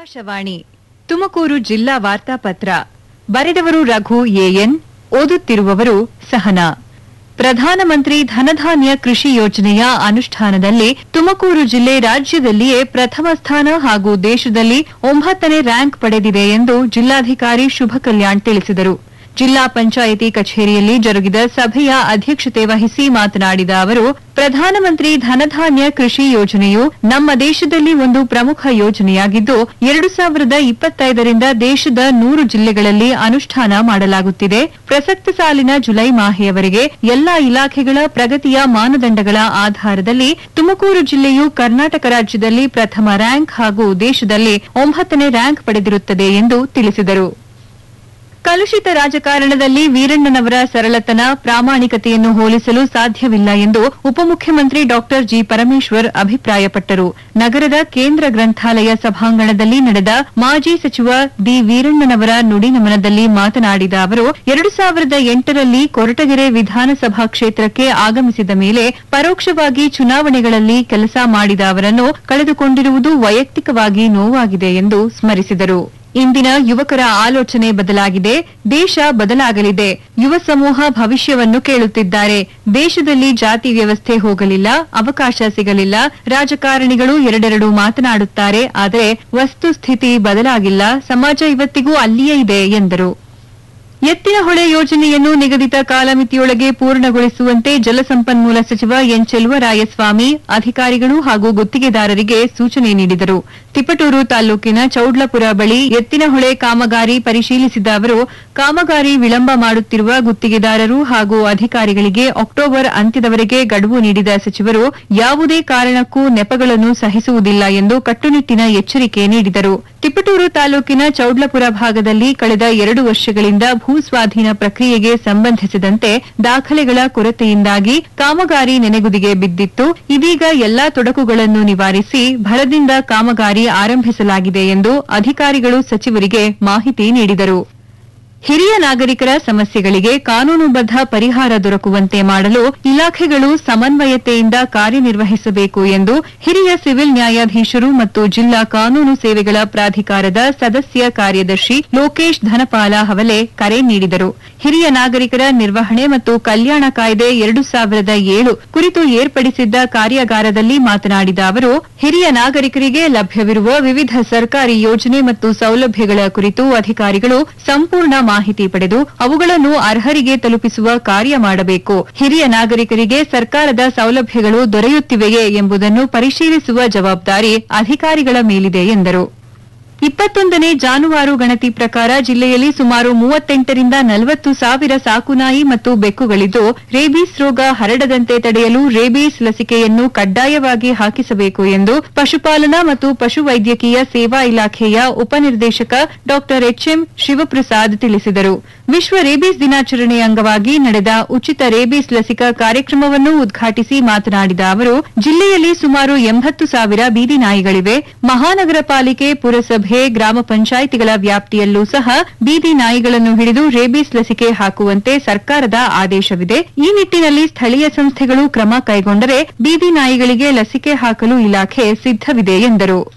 ಆಕಾಶವಾಣಿ ತುಮಕೂರು ಜಿಲ್ಲಾ ವಾರ್ತಾಪತ್ರ ಬರೆದವರು ರಘು ಎಎನ್ ಓದುತ್ತಿರುವವರು ಸಹನಾ ಪ್ರಧಾನಮಂತ್ರಿ ಧನಧಾನ್ಯ ಕೃಷಿ ಯೋಜನೆಯ ಅನುಷ್ಠಾನದಲ್ಲಿ ತುಮಕೂರು ಜಿಲ್ಲೆ ರಾಜ್ಯದಲ್ಲಿಯೇ ಪ್ರಥಮ ಸ್ಥಾನ ಹಾಗೂ ದೇಶದಲ್ಲಿ ಒಂಬತ್ತನೇ ರ್ಯಾಂಕ್ ಪಡೆದಿದೆ ಎಂದು ಜಿಲ್ಲಾಧಿಕಾರಿ ಶುಭ ಕಲ್ಯಾಣ್ ತಿಳಿಸಿದರು ಜಿಲ್ಲಾ ಪಂಚಾಯಿತಿ ಕಚೇರಿಯಲ್ಲಿ ಜರುಗಿದ ಸಭೆಯ ಅಧ್ಯಕ್ಷತೆ ವಹಿಸಿ ಮಾತನಾಡಿದ ಅವರು ಪ್ರಧಾನಮಂತ್ರಿ ಧನಧಾನ್ಯ ಕೃಷಿ ಯೋಜನೆಯು ನಮ್ಮ ದೇಶದಲ್ಲಿ ಒಂದು ಪ್ರಮುಖ ಯೋಜನೆಯಾಗಿದ್ದು ಎರಡು ಸಾವಿರದ ಇಪ್ಪತ್ತೈದರಿಂದ ದೇಶದ ನೂರು ಜಿಲ್ಲೆಗಳಲ್ಲಿ ಅನುಷ್ಠಾನ ಮಾಡಲಾಗುತ್ತಿದೆ ಪ್ರಸಕ್ತ ಸಾಲಿನ ಜುಲೈ ಮಾಹೆಯವರೆಗೆ ಎಲ್ಲಾ ಇಲಾಖೆಗಳ ಪ್ರಗತಿಯ ಮಾನದಂಡಗಳ ಆಧಾರದಲ್ಲಿ ತುಮಕೂರು ಜಿಲ್ಲೆಯು ಕರ್ನಾಟಕ ರಾಜ್ಯದಲ್ಲಿ ಪ್ರಥಮ ರ್ಯಾಂಕ್ ಹಾಗೂ ದೇಶದಲ್ಲಿ ಒಂಬತ್ತನೇ ರ್ಯಾಂಕ್ ಪಡೆದಿರುತ್ತದೆ ಎಂದು ತಿಳಿಸಿದರು ಕಲುಷಿತ ರಾಜಕಾರಣದಲ್ಲಿ ವೀರಣ್ಣನವರ ಸರಳತನ ಪ್ರಾಮಾಣಿಕತೆಯನ್ನು ಹೋಲಿಸಲು ಸಾಧ್ಯವಿಲ್ಲ ಎಂದು ಉಪಮುಖ್ಯಮಂತ್ರಿ ಡಾ ಜಿ ಪರಮೇಶ್ವರ್ ಅಭಿಪ್ರಾಯಪಟ್ಟರು ನಗರದ ಕೇಂದ್ರ ಗ್ರಂಥಾಲಯ ಸಭಾಂಗಣದಲ್ಲಿ ನಡೆದ ಮಾಜಿ ಸಚಿವ ದಿ ವೀರಣ್ಣನವರ ನುಡಿನಮನದಲ್ಲಿ ಮಾತನಾಡಿದ ಅವರು ಎರಡು ಸಾವಿರದ ಎಂಟರಲ್ಲಿ ಕೊರಟಗೆರೆ ವಿಧಾನಸಭಾ ಕ್ಷೇತ್ರಕ್ಕೆ ಆಗಮಿಸಿದ ಮೇಲೆ ಪರೋಕ್ಷವಾಗಿ ಚುನಾವಣೆಗಳಲ್ಲಿ ಕೆಲಸ ಮಾಡಿದ ಅವರನ್ನು ಕಳೆದುಕೊಂಡಿರುವುದು ವೈಯಕ್ತಿಕವಾಗಿ ನೋವಾಗಿದೆ ಎಂದು ಸ್ಮರಿಸಿದರು ಇಂದಿನ ಯುವಕರ ಆಲೋಚನೆ ಬದಲಾಗಿದೆ ದೇಶ ಬದಲಾಗಲಿದೆ ಯುವ ಸಮೂಹ ಭವಿಷ್ಯವನ್ನು ಕೇಳುತ್ತಿದ್ದಾರೆ ದೇಶದಲ್ಲಿ ಜಾತಿ ವ್ಯವಸ್ಥೆ ಹೋಗಲಿಲ್ಲ ಅವಕಾಶ ಸಿಗಲಿಲ್ಲ ರಾಜಕಾರಣಿಗಳು ಎರಡೆರಡು ಮಾತನಾಡುತ್ತಾರೆ ಆದರೆ ವಸ್ತುಸ್ಥಿತಿ ಬದಲಾಗಿಲ್ಲ ಸಮಾಜ ಇವತ್ತಿಗೂ ಅಲ್ಲಿಯೇ ಇದೆ ಎಂದರು ಎತ್ತಿನಹೊಳೆ ಯೋಜನೆಯನ್ನು ನಿಗದಿತ ಕಾಲಮಿತಿಯೊಳಗೆ ಪೂರ್ಣಗೊಳಿಸುವಂತೆ ಜಲಸಂಪನ್ಮೂಲ ಸಚಿವ ಎನ್ ಚೆಲುವರಾಯಸ್ವಾಮಿ ಅಧಿಕಾರಿಗಳು ಹಾಗೂ ಗುತ್ತಿಗೆದಾರರಿಗೆ ಸೂಚನೆ ನೀಡಿದರು ತಿಪಟೂರು ತಾಲೂಕಿನ ಚೌಡ್ಲಪುರ ಬಳಿ ಎತ್ತಿನಹೊಳೆ ಕಾಮಗಾರಿ ಪರಿಶೀಲಿಸಿದ ಅವರು ಕಾಮಗಾರಿ ವಿಳಂಬ ಮಾಡುತ್ತಿರುವ ಗುತ್ತಿಗೆದಾರರು ಹಾಗೂ ಅಧಿಕಾರಿಗಳಿಗೆ ಅಕ್ಟೋಬರ್ ಅಂತ್ಯದವರೆಗೆ ಗಡುವು ನೀಡಿದ ಸಚಿವರು ಯಾವುದೇ ಕಾರಣಕ್ಕೂ ನೆಪಗಳನ್ನು ಸಹಿಸುವುದಿಲ್ಲ ಎಂದು ಕಟ್ಟುನಿಟ್ಟಿನ ಎಚ್ಚರಿಕೆ ನೀಡಿದರು ತಿಪಟೂರು ತಾಲೂಕಿನ ಚೌಡ್ಲಪುರ ಭಾಗದಲ್ಲಿ ಕಳೆದ ಎರಡು ವರ್ಷಗಳಿಂದ ಭೂ ಸ್ವಾಧೀನ ಪ್ರಕ್ರಿಯೆಗೆ ಸಂಬಂಧಿಸಿದಂತೆ ದಾಖಲೆಗಳ ಕೊರತೆಯಿಂದಾಗಿ ಕಾಮಗಾರಿ ನೆನೆಗುದಿಗೆ ಬಿದ್ದಿತ್ತು ಇದೀಗ ಎಲ್ಲಾ ತೊಡಕುಗಳನ್ನು ನಿವಾರಿಸಿ ಭರದಿಂದ ಕಾಮಗಾರಿ ಆರಂಭಿಸಲಾಗಿದೆ ಎಂದು ಅಧಿಕಾರಿಗಳು ಸಚಿವರಿಗೆ ಮಾಹಿತಿ ನೀಡಿದರು ಹಿರಿಯ ನಾಗರಿಕರ ಸಮಸ್ಯೆಗಳಿಗೆ ಕಾನೂನುಬದ್ಧ ಪರಿಹಾರ ದೊರಕುವಂತೆ ಮಾಡಲು ಇಲಾಖೆಗಳು ಸಮನ್ವಯತೆಯಿಂದ ಕಾರ್ಯನಿರ್ವಹಿಸಬೇಕು ಎಂದು ಹಿರಿಯ ಸಿವಿಲ್ ನ್ಯಾಯಾಧೀಶರು ಮತ್ತು ಜಿಲ್ಲಾ ಕಾನೂನು ಸೇವೆಗಳ ಪ್ರಾಧಿಕಾರದ ಸದಸ್ಯ ಕಾರ್ಯದರ್ಶಿ ಲೋಕೇಶ್ ಧನಪಾಲ ಹವಲೆ ಕರೆ ನೀಡಿದರು ಹಿರಿಯ ನಾಗರಿಕರ ನಿರ್ವಹಣೆ ಮತ್ತು ಕಲ್ಯಾಣ ಕಾಯ್ದೆ ಎರಡು ಸಾವಿರದ ಏಳು ಕುರಿತು ಏರ್ಪಡಿಸಿದ್ದ ಕಾರ್ಯಾಗಾರದಲ್ಲಿ ಮಾತನಾಡಿದ ಅವರು ಹಿರಿಯ ನಾಗರಿಕರಿಗೆ ಲಭ್ಯವಿರುವ ವಿವಿಧ ಸರ್ಕಾರಿ ಯೋಜನೆ ಮತ್ತು ಸೌಲಭ್ಯಗಳ ಕುರಿತು ಅಧಿಕಾರಿಗಳು ಸಂಪೂರ್ಣ ಮಾಹಿತಿ ಪಡೆದು ಅವುಗಳನ್ನು ಅರ್ಹರಿಗೆ ತಲುಪಿಸುವ ಕಾರ್ಯ ಮಾಡಬೇಕು ಹಿರಿಯ ನಾಗರಿಕರಿಗೆ ಸರ್ಕಾರದ ಸೌಲಭ್ಯಗಳು ದೊರೆಯುತ್ತಿವೆಯೇ ಎಂಬುದನ್ನು ಪರಿಶೀಲಿಸುವ ಜವಾಬ್ದಾರಿ ಅಧಿಕಾರಿಗಳ ಮೇಲಿದೆ ಎಂದರು ಇಪ್ಪತ್ತೊಂದನೇ ಜಾನುವಾರು ಗಣತಿ ಪ್ರಕಾರ ಜಿಲ್ಲೆಯಲ್ಲಿ ಸುಮಾರು ಮೂವತ್ತೆಂಟರಿಂದ ನಲವತ್ತು ಸಾವಿರ ಸಾಕುನಾಯಿ ಮತ್ತು ಬೆಕ್ಕುಗಳಿದ್ದು ರೇಬೀಸ್ ರೋಗ ಹರಡದಂತೆ ತಡೆಯಲು ರೇಬೀಸ್ ಲಸಿಕೆಯನ್ನು ಕಡ್ಡಾಯವಾಗಿ ಹಾಕಿಸಬೇಕು ಎಂದು ಪಶುಪಾಲನಾ ಮತ್ತು ಪಶುವೈದ್ಯಕೀಯ ಸೇವಾ ಇಲಾಖೆಯ ಉಪನಿರ್ದೇಶಕ ಡಾ ಎಚ್ಎಂ ಶಿವಪ್ರಸಾದ್ ತಿಳಿಸಿದರು ವಿಶ್ವ ರೇಬೀಸ್ ದಿನಾಚರಣೆ ಅಂಗವಾಗಿ ನಡೆದ ಉಚಿತ ರೇಬೀಸ್ ಲಸಿಕಾ ಕಾರ್ಯಕ್ರಮವನ್ನು ಉದ್ಘಾಟಿಸಿ ಮಾತನಾಡಿದ ಅವರು ಜಿಲ್ಲೆಯಲ್ಲಿ ಸುಮಾರು ಎಂಬತ್ತು ಸಾವಿರ ಬೀದಿ ನಾಯಿಗಳಿವೆ ಮಹಾನಗರ ಪಾಲಿಕೆ ಪುರಸಭೆ ಗ್ರಾಮ ಪಂಚಾಯಿತಿಗಳ ವ್ಯಾಪ್ತಿಯಲ್ಲೂ ಸಹ ಬೀದಿ ನಾಯಿಗಳನ್ನು ಹಿಡಿದು ರೇಬೀಸ್ ಲಸಿಕೆ ಹಾಕುವಂತೆ ಸರ್ಕಾರದ ಆದೇಶವಿದೆ ಈ ನಿಟ್ಟಿನಲ್ಲಿ ಸ್ಥಳೀಯ ಸಂಸ್ಥೆಗಳು ಕ್ರಮ ಕೈಗೊಂಡರೆ ಬೀದಿ ನಾಯಿಗಳಿಗೆ ಲಸಿಕೆ ಹಾಕಲು ಇಲಾಖೆ ಸಿದ್ದವಿದೆ ಎಂದರು